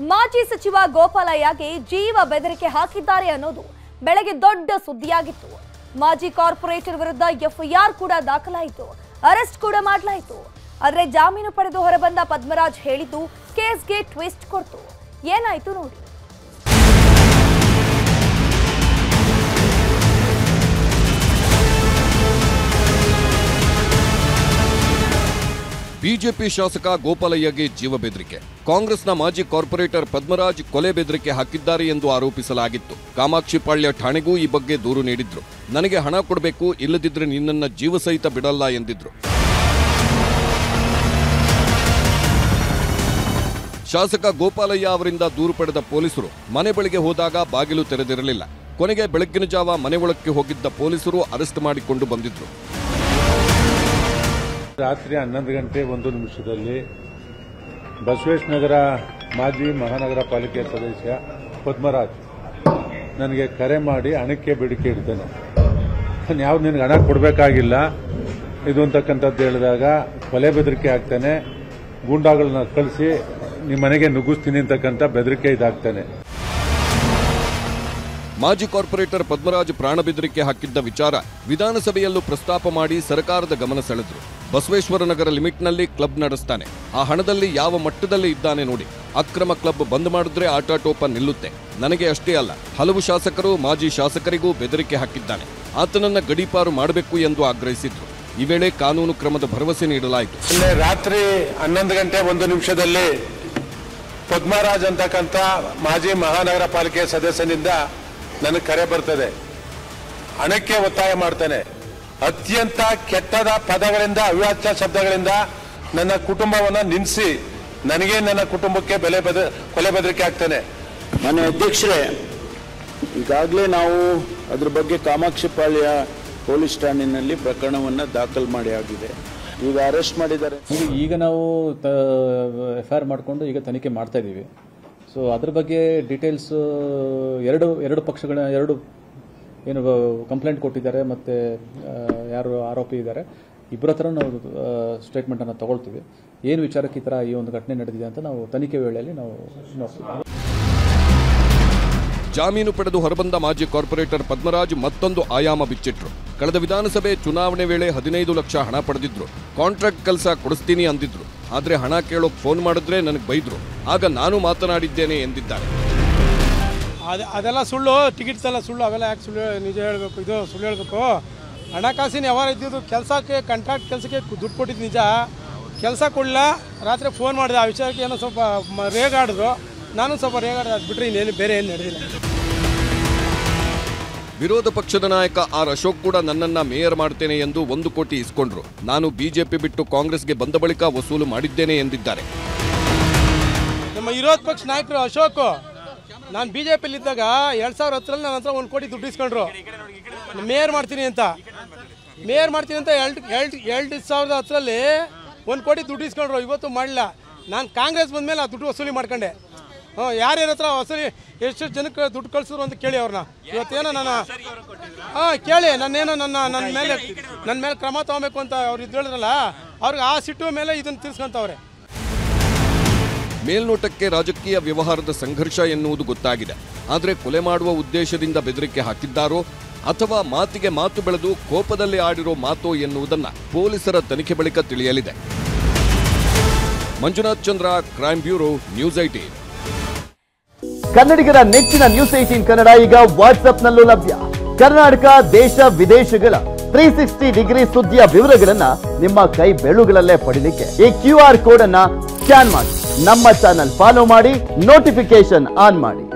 ಮಾಜಿ ಸಚಿವ ಗೋಪಾಲಯ್ಯಗೆ ಜೀವ ಬೆದರಿಕೆ ಹಾಕಿದ್ದಾರೆ ಅನ್ನೋದು ಬೆಳಗ್ಗೆ ದೊಡ್ಡ ಸುದ್ದಿಯಾಗಿತ್ತು ಮಾಜಿ ಕಾರ್ಪೊರೇಟರ್ ವಿರುದ್ಧ ಎಫ್ಐಆರ್ ಕೂಡ ದಾಖಲಾಯಿತು ಅರೆಸ್ಟ್ ಕೂಡ ಮಾಡಲಾಯಿತು ಆದ್ರೆ ಜಾಮೀನು ಪಡೆದು ಹೊರಬಂದ ಪದ್ಮರಾಜ್ ಹೇಳಿದ್ದು ಕೇಸ್ಗೆ ಟ್ವಿಸ್ಟ್ ಕೊಡ್ತು ಏನಾಯ್ತು ನೋಡಿ ಬಿಜೆಪಿ ಶಾಸಕ ಗೋಪಾಲಯ್ಯಗೆ ಜೀವ ಬೆದರಿಕೆ ಕಾಂಗ್ರೆಸ್ನ ಮಾಜಿ ಕಾರ್ಪೊರೇಟರ್ ಪದ್ಮರಾಜ್ ಕೊಲೆ ಬೆದರಿಕೆ ಹಾಕಿದ್ದಾರೆ ಎಂದು ಆರೋಪಿಸಲಾಗಿತ್ತು ಕಾಮಾಕ್ಷಿಪಾಳ್ಯ ಠಾಣೆಗೂ ಈ ಬಗ್ಗೆ ದೂರು ನೀಡಿದ್ರು ನನಗೆ ಹಣ ಕೊಡಬೇಕು ಇಲ್ಲದಿದ್ರೆ ನಿನ್ನನ್ನ ಜೀವ ಸಹಿತ ಬಿಡಲ್ಲ ಎಂದಿದ್ರು ಶಾಸಕ ಗೋಪಾಲಯ್ಯ ಅವರಿಂದ ದೂರು ಪಡೆದ ಪೊಲೀಸರು ಮನೆ ಬಳಿಗೆ ಹೋದಾಗ ಬಾಗಿಲು ತೆರೆದಿರಲಿಲ್ಲ ಕೊನೆಗೆ ಬೆಳಗ್ಗಿನ ಜಾವ ಮನೆ ಒಳಕ್ಕೆ ಹೋಗಿದ್ದ ಪೊಲೀಸರು ಅರೆಸ್ಟ್ ಮಾಡಿಕೊಂಡು ಬಂದಿದ್ರು ರಾತ್ರಿ ಹನ್ನೊಂದು ಗಂಟೆ ಒಂದು ನಿಮಿಷದಲ್ಲಿ ಬಸವೇಶ್ ನಗರ ಮಾಜಿ ಮಹಾನಗರ ಪಾಲಿಕೆ ಸದಸ್ಯ ಪದ್ಮರಾಜ್ ನನಗೆ ಕರೆ ಮಾಡಿ ಹಣಕ್ಕೆ ಬೇಡಿಕೆ ಇಡ್ತೇನೆ ನಾನು ಯಾವ್ದು ನಿನಗೆ ಹಣ ಕೊಡಬೇಕಾಗಿಲ್ಲ ಇದು ಅಂತಕ್ಕಂಥದ್ದು ಹೇಳಿದಾಗ ಕೊಲೆ ಬೆದರಿಕೆ ಹಾಕ್ತಾನೆ ಗೂಂಡಾಗಳನ್ನ ಕಳಿಸಿ ನಿಮ್ಮ ಮನೆಗೆ ನುಗ್ಗಿಸ್ತೀನಿ ಅಂತಕ್ಕಂಥ ಬೆದರಿಕೆ ಇದಾಗ್ತಾನೆ ಮಾಜಿ ಕಾರ್ಪೊರೇಟರ್ ಪದ್ಮರಾಜ್ ಪ್ರಾಣ ಬೆದರಿಕೆ ಹಾಕಿದ್ದ ವಿಚಾರ ವಿಧಾನಸಭೆಯಲ್ಲೂ ಪ್ರಸ್ತಾಪ ಮಾಡಿ ಸರ್ಕಾರದ ಗಮನ ಸೆಳೆದ್ರು ಬಸವೇಶ್ವರ ನಗರ ಲಿಮಿಟ್ನಲ್ಲಿ ಕ್ಲಬ್ ನಡೆಸ್ತಾನೆ ಆ ಹಣದಲ್ಲಿ ಯಾವ ಮಟ್ಟದಲ್ಲಿ ಇದ್ದಾನೆ ನೋಡಿ ಅಕ್ರಮ ಕ್ಲಬ್ ಬಂದ್ ಮಾಡಿದ್ರೆ ಆಟಾಟೋಪ ನಿಲ್ಲುತ್ತೆ ನನಗೆ ಅಷ್ಟೇ ಅಲ್ಲ ಹಲವು ಶಾಸಕರು ಮಾಜಿ ಶಾಸಕರಿಗೂ ಬೆದರಿಕೆ ಹಾಕಿದ್ದಾನೆ ಆತನನ್ನ ಗಡೀಪಾರು ಮಾಡಬೇಕು ಎಂದು ಆಗ್ರಹಿಸಿದ್ರು ಈ ವೇಳೆ ಕಾನೂನು ಕ್ರಮದ ಭರವಸೆ ನೀಡಲಾಯಿತು ನಿನ್ನೆ ರಾತ್ರಿ ಹನ್ನೊಂದು ಗಂಟೆ ಒಂದು ನಿಮಿಷದಲ್ಲಿ ಪದ್ಮರಾಜ್ ಅಂತಕ್ಕಂಥ ಮಾಜಿ ಮಹಾನಗರ ಪಾಲಿಕೆ ಸದಸ್ಯನಿಂದ ನನಗೆ ಕರೆ ಬರ್ತದೆ ಹಣಕ್ಕೆ ಒತ್ತಾಯ ಮಾಡ್ತಾನೆ ಅತ್ಯಂತ ಕೆಟ್ಟದ ಪದಗಳಿಂದ ಅವಿವಾಚ್ಯ ಶಬ್ದಗಳಿಂದ ನನ್ನ ಕುಟುಂಬವನ್ನ ನಿಲ್ಲಿಸಿ ನನಗೆ ನನ್ನ ಕುಟುಂಬಕ್ಕೆ ಬೆಲೆ ಬೆದ ಕೊಲೆ ಬೆದರಿಕೆ ಆಗ್ತಾನೆ ಮಾನ್ಯ ಅಧ್ಯಕ್ಷರೇ ಈಗಾಗಲೇ ನಾವು ಅದ್ರ ಬಗ್ಗೆ ಕಾಮಾಕ್ಷಿಪಾಳ್ಯ ಪೊಲೀಸ್ ಠಾಣೆಯಲ್ಲಿ ಪ್ರಕರಣವನ್ನು ದಾಖಲು ಮಾಡಿ ಆಗಿದೆ ಈಗ ಅರೆಸ್ಟ್ ಮಾಡಿದ್ದಾರೆ ಈಗ ಈಗ ನಾವು ಎಫ್ ಐ ಆರ್ ಮಾಡಿಕೊಂಡು ಈಗ ತನಿಖೆ ಮಾಡ್ತಾ ಇದ್ದೀವಿ ಸೊ ಅದ್ರ ಬಗ್ಗೆ ಡೀಟೇಲ್ಸ್ ಎರಡು ಎರಡು ಪಕ್ಷಗಳ ಎರಡು ಏನು ಕಂಪ್ಲೇಂಟ್ ಕೊಟ್ಟಿದ್ದಾರೆ ಮತ್ತು ಯಾರು ಆರೋಪಿ ಇದ್ದಾರೆ ಇಬ್ಬರ ಹತ್ರ ನಾವು ಸ್ಟೇಟ್ಮೆಂಟನ್ನು ತಗೊಳ್ತೀವಿ ಏನು ವಿಚಾರಕ್ಕೆ ಈ ಥರ ಈ ಒಂದು ಘಟನೆ ನಡೆದಿದೆ ಅಂತ ನಾವು ತನಿಖೆ ವೇಳೆಯಲ್ಲಿ ನಾವು ನೋಡ್ತೀವಿ ಜಾಮೀನು ಪಡೆದು ಹೊರಬಂದ ಮಾಜಿ ಕಾರ್ಪೊರೇಟರ್ ಪದ್ಮರಾಜ್ ಮತ್ತೊಂದು ಆಯಾಮ ಬಿಚ್ಚಿಟ್ರು ಕಳೆದ ವಿಧಾನಸಭೆ ಚುನಾವಣೆ ವೇಳೆ ಹದಿನೈದು ಲಕ್ಷ ಹಣ ಪಡೆದಿದ್ರು ಕಾಂಟ್ರಾಕ್ಟ್ ಕೆಲಸ ಕೊಡಿಸ್ತೀನಿ ಅಂದಿದ್ರು ಆದ್ರೆ ಹಣ ಕೇಳೋಕ್ ಫೋನ್ ಮಾಡಿದ್ರೆ ನನಗೆ ಬೈದ್ರು ಆಗ ನಾನು ಮಾತನಾಡಿದ್ದೇನೆ ಎಂದಿದ್ದಾರೆ ಅದು ಅದೆಲ್ಲ ಸುಳ್ಳು ಟಿಕೆಟ್ಸ್ ಎಲ್ಲ ಸುಳ್ಳು ಅವೆಲ್ಲ ಯಾಕೆ ಸುಳ್ಳು ನಿಜ ಹೇಳಬೇಕು ಇದು ಸುಳ್ಳು ಹೇಳಬೇಕು ಹಣಕಾಸಿನ ವ್ಯವಹಾರ ಇದ್ದಿದ್ದು ಕೆಲಸಕ್ಕೆ ಕಾಂಟ್ರಾಕ್ಟ್ ಕೆಲಸಕ್ಕೆ ದುಡ್ಡು ಕೊಟ್ಟಿದ್ದು ನಿಜ ಕೆಲಸ ಕೊಡಲಿಲ್ಲ ರಾತ್ರಿ ಫೋನ್ ಮಾಡಿದೆ ಆ ವಿಚಾರಕ್ಕೆ ಏನೋ ಸ್ವಲ್ಪ ಮ- ರೇಗಾಡಿದ್ರು ನಾನು ಸ್ವಲ್ಪ ರೇಗಾಡಿದೆ ಅದು ಬಿಟ್ಟರೆ ಇನ್ನೇನು ಬೇರೆ ಏನು ನಡೆದಿಲ್ಲ ವಿರೋಧ ಪಕ್ಷದ ನಾಯಕ ಆರ್ ಅಶೋಕ್ ಕೂಡ ನನ್ನನ್ನ ಮೇಯರ್ ಮಾಡ್ತೇನೆ ಎಂದು ಒಂದು ಕೋಟಿ ಇಸ್ಕೊಂಡ್ರು ನಾನು ಬಿಜೆಪಿ ಬಿಟ್ಟು ಕಾಂಗ್ರೆಸ್ಗೆ ಬಂದ ಬಳಿಕ ವಸೂಲು ಮಾಡಿದ್ದೇನೆ ಎಂದಿದ್ದಾರೆ ನಮ್ಮ ವಿರೋಧ ಪಕ್ಷ ನಾಯಕರು ಅಶೋಕ್ ನಾನು ಬಿ ಜೆ ಪಿಲಿ ಇದ್ದಾಗ ಎರಡು ಸಾವಿರ ಹತ್ತರಲ್ಲಿ ನನ್ನ ಹತ್ರ ಒಂದು ಕೋಟಿ ದುಡ್ಡು ಇಸ್ಕೊಂಡ್ರು ಮೇಯರ್ ಮಾಡ್ತೀನಿ ಅಂತ ಮೇಯರ್ ಮಾಡ್ತೀನಿ ಅಂತ ಎರಡು ಎರಡು ಎರಡು ಸಾವಿರದ ಹತ್ತರಲ್ಲಿ ಒಂದು ಕೋಟಿ ದುಡ್ಡು ಇಸ್ಕೊಂಡ್ರು ಇವತ್ತು ಮಾಡಲಿಲ್ಲ ನಾನು ಕಾಂಗ್ರೆಸ್ ಬಂದಮೇಲೆ ಆ ದುಡ್ಡು ವಸೂಲಿ ಮಾಡ್ಕೊಂಡೆ ಹ್ಞೂ ಯಾರ್ಯಾರ ಹತ್ರ ವಸೂಲಿ ಎಷ್ಟು ಜನಕ್ಕೆ ದುಡ್ಡು ಕಳ್ಸಿದ್ರು ಅಂತ ಕೇಳಿ ಅವ್ರನ್ನ ಇವತ್ತೇನೋ ನನ್ನ ಹಾಂ ಕೇಳಿ ನನ್ನೇನೋ ನನ್ನ ನನ್ನ ಮೇಲೆ ನನ್ನ ಮೇಲೆ ಕ್ರಮ ತಗೋಬೇಕು ಅಂತ ಅವ್ರು ಇದು ಹೇಳಿದ್ರಲ್ಲ ಅವ್ರಿಗೆ ಆ ಸಿಟ್ಟು ಮೇಲೆ ಇದನ್ನು ತಿರ್ಸ್ಕೊಂತವ್ರೆ ಮೇಲ್ನೋಟಕ್ಕೆ ರಾಜಕೀಯ ವ್ಯವಹಾರದ ಸಂಘರ್ಷ ಎನ್ನುವುದು ಗೊತ್ತಾಗಿದೆ ಆದರೆ ಕೊಲೆ ಮಾಡುವ ಉದ್ದೇಶದಿಂದ ಬೆದರಿಕೆ ಹಾಕಿದ್ದಾರೋ ಅಥವಾ ಮಾತಿಗೆ ಮಾತು ಬೆಳೆದು ಕೋಪದಲ್ಲಿ ಆಡಿರೋ ಮಾತೋ ಎನ್ನುವುದನ್ನ ಪೊಲೀಸರ ತನಿಖೆ ಬಳಿಕ ತಿಳಿಯಲಿದೆ Manjunath Chandra crime bureau news eighteen ಕನ್ನಡಿಗರ ನೆಚ್ಚಿನ ನ್ಯೂಸ್ ಏಟೀನ್ ಕನ್ನಡ ಈಗ ವಾಟ್ಸ್ಆಪ್ನಲ್ಲೂ ಲಭ್ಯ ಕರ್ನಾಟಕ ದೇಶ ವಿದೇಶಗಳ ತ್ರೀ ಸಿಕ್ಸ್ಟಿ ಡಿಗ್ರಿ ಸುದ್ದಿಯ ವಿವರಗಳನ್ನ ನಿಮ್ಮ ಕೈ ಬೆಳುಗಳಲ್ಲೇ ಪಡಿಲಿಕ್ಕೆ ಈ ಕ್ಯೂ ಆರ್ ಕೋಡ್ ಅನ್ನ ಸ್ಕ್ಯಾನ್ ಮಾಡಿ ನಮ್ಮ ಚಾನಲ್ ಫಾಲೋ ಮಾಡಿ ನೋಟಿಫಿಕೇಶನ್ ಆನ್ ಮಾಡಿ